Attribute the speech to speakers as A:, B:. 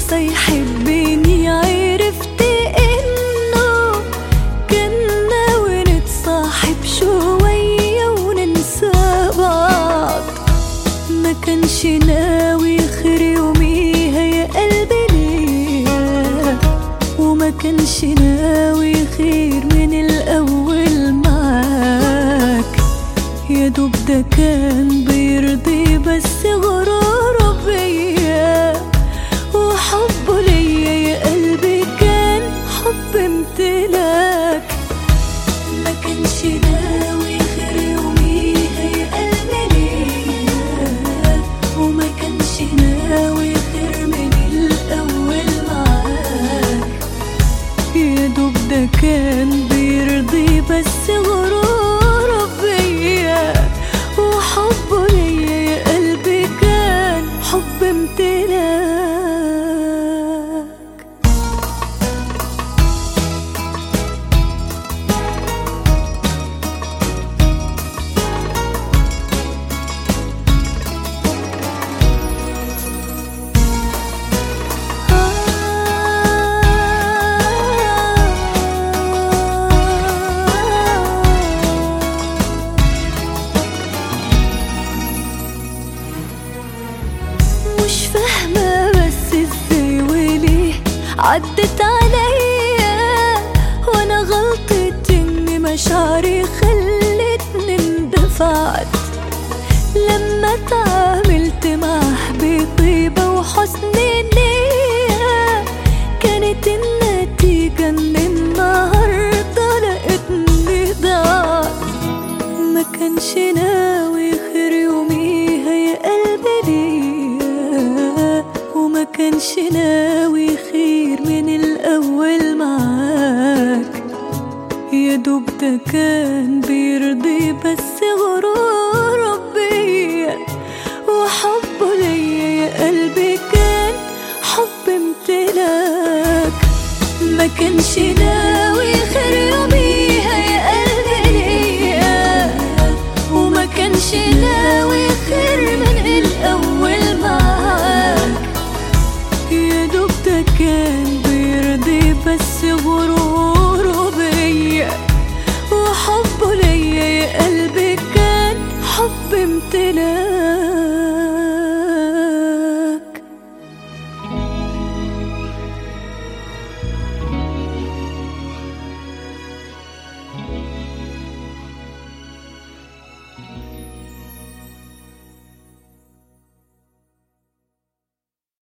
A: فرصة يحبني عرفت انه كان ناوي نتصاحب شوية وننسى بعض ما كانش ناوي خير يوميها يا قلبي ليا وما كانش ناوي خير من الأول معاك يا دوب ده كان بيرضي بس غروره بيا وحبه ليا يا قلبي كان حب امتلاك ما كانش ناوي خير يوميها يا قلبي ليا وما كانش ناوي خير من الأول معاك يا دوب ده كان بيرضي بس غروره بيا وحبه ليا يا قلبي كان حب امتلاك مش فاهمة بس ازاي وليه عدت عليا وانا غلطت ان مشاعري خلتني اندفعت لما تعاملت معاه بطيبة وحسن نية كانت النتيجة ان النهاردة لقيتني ضاعت ما كانش ناوي خير يوميها يا قلبي ليا وما كانش ناوي خير من الأول معاك يا دوب ده كان بيرضي بس غروره بيا وحبه ليا يا قلبي كان حب امتلاك ما كانش ناوي خير يوميها يا قلبي ليا وما كانش ناوي خير من الأول معاك يا دوب ده كان بيرضي بس غروره بيا وحبه ليا يا قلبي كان حب امتلاك